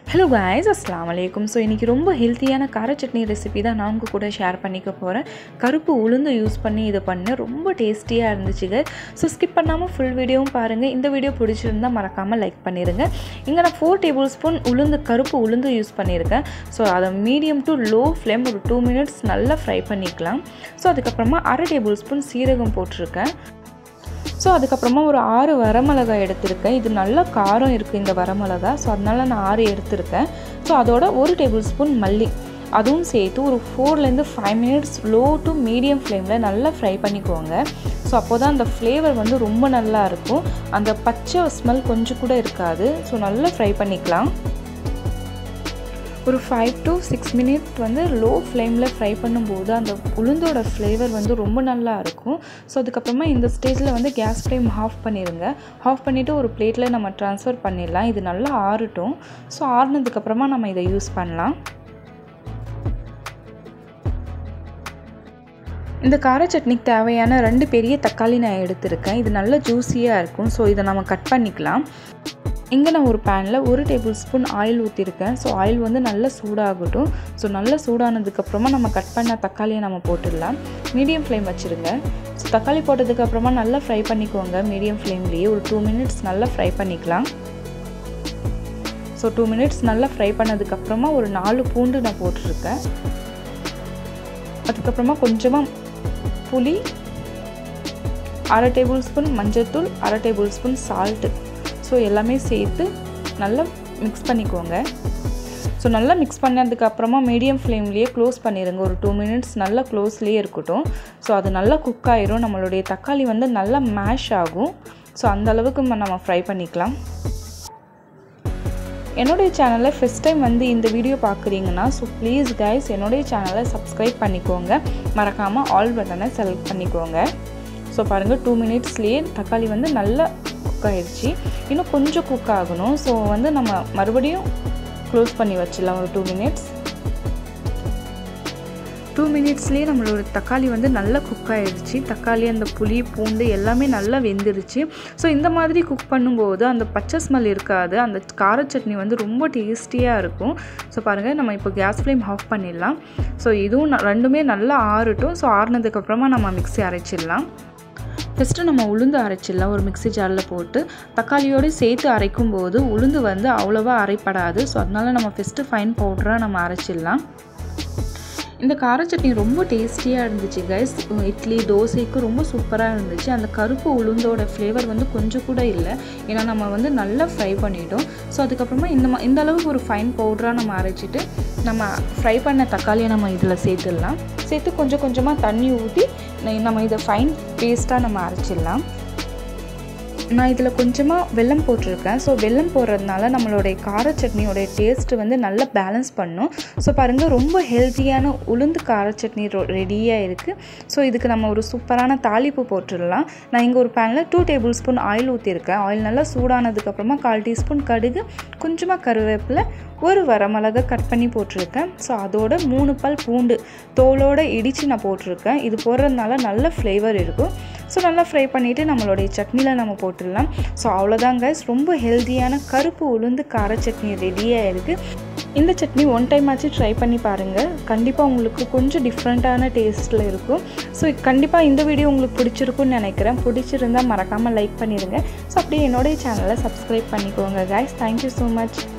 hello guys அஸ்லாம் வலைக்கும் so இன்றைக்கி ரொம்ப ஹெல்த்தியான கார சட்னி ரெசிபி தான் நான் உங்கள் கூட ஷேர் பண்ணிக்க போகிறேன் கருப்பு உளுந்து யூஸ் பண்ணி இதை பண்ணேன் ரொம்ப டேஸ்டியாக இருந்துச்சுங்க ஸோ ஸ்கிப் பண்ணாமல் ஃபுல் வீடியோவும் பாருங்கள் இந்த வீடியோ பிடிச்சிருந்தால் மறக்காமல் லைக் பண்ணிடுங்க இங்கே நான் ஃபோர் டேபிள் ஸ்பூன் உளுந்து கருப்பு உளுந்து யூஸ் பண்ணியிருக்கேன் ஸோ அதை மீடியம் டு லோ ஃப்ளேம் ஒரு டூ மினிட்ஸ் நல்லா ஃப்ரை பண்ணிக்கலாம் ஸோ அதுக்கப்புறமா அரை டேபிள் ஸ்பூன் சீரகம் போட்டிருக்கேன் ஸோ அதுக்கப்புறமா ஒரு ஆறு வரமிளகாய் எடுத்திருக்கேன் இது நல்ல காரம் இருக்குது இந்த வரமிளகா ஸோ அதனால் நான் ஆறு எடுத்திருக்கேன் ஸோ அதோட ஒரு டேபிள் ஸ்பூன் மல்லி அதுவும் சேர்த்து ஒரு ஃபோர்லேருந்து five minutes low to medium ஃப்ளேமில் நல்லா ஃப்ரை பண்ணிக்கோங்க ஸோ அப்போ தான் அந்த ஃப்ளேவர் வந்து ரொம்ப நல்லா இருக்கும் அந்த பச்சை ஸ்மெல் கொஞ்சம் கூட இருக்காது ஸோ நல்லா ஃப்ரை பண்ணிக்கலாம் ஒரு ஃபைவ் டு சிக்ஸ் மினிட் வந்து லோ ஃப்ளேமில் ஃப்ரை பண்ணும்போது அந்த உளுந்தோட ஃப்ளேவர் வந்து ரொம்ப நல்லா இருக்கும் ஸோ அதுக்கப்புறமா இந்த ஸ்டேஜில் வந்து கேஸ் ஃப்ளேம் ஆஃப் பண்ணிடுங்க ஆஃப் பண்ணிவிட்டு ஒரு பிளேட்டில் நம்ம ட்ரான்ஸ்ஃபர் பண்ணிடலாம் இது நல்லா ஆறட்டும் ஸோ ஆறுனதுக்கப்புறமா நம்ம இதை யூஸ் பண்ணலாம் இந்த கார சட்னிக்கு தேவையான ரெண்டு பெரிய தக்காளி நான் எடுத்திருக்கேன் இது நல்ல ஜூஸியாக இருக்கும் ஸோ இதை நம்ம கட் பண்ணிக்கலாம் இங்கே நான் ஒரு பேனில் ஒரு டேபிள் ஸ்பூன் ஆயில் ஊற்றிருக்கேன் ஸோ ஆயில் வந்து நல்லா சூடாகட்டும் ஸோ நல்லா சூடானதுக்கப்புறமா நம்ம கட் பண்ண தக்காளியை நம்ம போட்டுடலாம் மீடியம் ஃப்ளேம் வச்சுருங்க ஸோ தக்காளி போட்டதுக்கப்புறமா நல்லா ஃப்ரை பண்ணிக்கோங்க மீடியம் ஃப்ளேம்லேயே ஒரு டூ மினிட்ஸ் நல்லா ஃப்ரை பண்ணிக்கலாம் ஸோ டூ மினிட்ஸ் நல்லா ஃப்ரை பண்ணதுக்கப்புறமா ஒரு நாலு பூண்டு நான் போட்டிருக்கேன் அதுக்கப்புறமா கொஞ்சமாக புளி அரை டேபிள் ஸ்பூன் மஞ்சள்தூள் அரை டேபிள் ஸ்பூன் சால்ட்டு ஸோ எல்லாமே சேர்த்து நல்லா மிக்ஸ் பண்ணிக்கோங்க ஸோ நல்லா மிக்ஸ் பண்ணதுக்கப்புறமா மீடியம் ஃப்ளேம்லேயே க்ளோஸ் பண்ணிடுங்க ஒரு டூ மினிட்ஸ் நல்லா க்ளோஸ்லேயே இருக்கட்டும் ஸோ அது நல்லா குக் ஆயிரும் நம்மளுடைய தக்காளி வந்து நல்லா மேஷ் ஆகும் ஸோ அந்த அளவுக்கு நம்ம ஃப்ரை பண்ணிக்கலாம் என்னுடைய சேனலை ஃபஸ்ட் டைம் வந்து இந்த வீடியோ பார்க்குறீங்கன்னா ஸோ ப்ளீஸ் கைஸ் என்னுடைய சேனலை சப்ஸ்கிரைப் பண்ணிக்கோங்க மறக்காமல் ஆல் பட்டனை செலக்ட் பண்ணிக்கோங்க ஸோ பாருங்கள் டூ மினிட்ஸ்லேயே தக்காளி வந்து நல்லா குக் ஆகிடுச்சு இன்னும் கொஞ்சம் குக் ஆகணும் ஸோ வந்து நம்ம மறுபடியும் க்ளோஸ் பண்ணி வச்சிடலாம் ஒரு டூ மினிட்ஸ் டூ மினிட்ஸ்லேயே நம்மளோட தக்காளி வந்து நல்லா குக் ஆகிடுச்சு தக்காளி அந்த புளி பூண்டு எல்லாமே நல்லா வெந்துருச்சு ஸோ இந்த மாதிரி குக் பண்ணும்போது அந்த பச்சை ஸ்மெல் இருக்காது அந்த கார சட்னி வந்து ரொம்ப டேஸ்டியாக இருக்கும் ஸோ பாருங்கள் நம்ம இப்போ கேஸ் ஃப்ளேம் ஆஃப் பண்ணிடலாம் ஸோ இதுவும் ரெண்டுமே நல்லா ஆறட்டும் ஸோ ஆறுனதுக்கப்புறமா நம்ம மிக்ஸி அரைச்சிடலாம் ஃபஸ்ட்டு நம்ம உளுந்து அரைச்சிடலாம் ஒரு மிக்ஸி ஜாரில் போட்டு தக்காளியோடு சேர்த்து அரைக்கும் போது உளுந்து வந்து அவ்வளோவா அரைப்படாது ஸோ அதனால் நம்ம ஃபஸ்ட்டு ஃபைன் பவுடராக நம்ம அரைச்சிடலாம் இந்த கார சட்னி ரொம்ப டேஸ்டியாக இருந்துச்சு கைஸ் இட்லி தோசைக்கு ரொம்ப சூப்பராக இருந்துச்சு அந்த கருப்பு உளுந்தோட ஃப்ளேவர் வந்து கொஞ்சம் கூட இல்லை ஏன்னா நம்ம வந்து நல்லா ஃப்ரை பண்ணிட்டோம் ஸோ அதுக்கப்புறமா இந்த மா இந்த அளவுக்கு ஒரு ஃபைன் பவுடராக நம்ம அரைச்சிட்டு நம்ம ஃப்ரை பண்ண தக்காளியை நம்ம இதில் சேர்த்துடலாம் சேர்த்து கொஞ்சம் கொஞ்சமாக தண்ணி ஊற்றி நம்ம இதை ஃபைன் பேஸ்ட்டாக நம்ம அரைச்சிடலாம் நான் இதில் கொஞ்சமாக வெல்லம் போட்டிருக்கேன் ஸோ வெல்லம் போடுறதுனால நம்மளுடைய கார சட்னியோடைய டேஸ்ட்டு வந்து நல்லா பேலன்ஸ் பண்ணும் ஸோ பாருங்கள் ரொம்ப ஹெல்த்தியான உளுந்து கார சட்னி ரெடியாக இருக்குது ஸோ இதுக்கு நம்ம ஒரு சூப்பரான தாளிப்பு போட்டுடலாம் நான் இங்கே ஒரு பேனில் டூ டேபிள் ஸ்பூன் ஆயில் ஊற்றிருக்கேன் ஆயில் நல்லா சூடானதுக்கப்புறமா கால் டீஸ்பூன் கடுகு கொஞ்சமாக கருவேப்பிலை ஒரு வரமிளகா கட் பண்ணி போட்டிருக்கேன் ஸோ அதோட மூணு பல் பூண்டு தோலோடு இடித்து நான் போட்டிருக்கேன் இது போடுறதுனால நல்ல ஃப்ளேவர் இருக்கும் ஸோ நல்லா ஃப்ரை பண்ணிவிட்டு நம்மளுடைய சட்னியில் நம்ம போட்டுடலாம் ஸோ அவ்வளோதான் கைஸ் ரொம்ப ஹெல்த்தியான கருப்பு உளுந்து கார சட்னி ரெடியாக இருக்குது இந்த சட்னி ஒன் டைம் ஆச்சு ட்ரை பண்ணி பாருங்கள் கண்டிப்பாக உங்களுக்கு கொஞ்சம் டிஃப்ரெண்ட்டான டேஸ்ட்டில் இருக்கும் ஸோ கண்டிப்பாக இந்த வீடியோ உங்களுக்கு பிடிச்சிருக்குன்னு நினைக்கிறேன் பிடிச்சிருந்தால் மறக்காமல் லைக் பண்ணிடுங்க ஸோ அப்படியே என்னுடைய சேனலை சப்ஸ்கிரைப் பண்ணிக்கோங்க கைஸ் தேங்க்யூ ஸோ மச்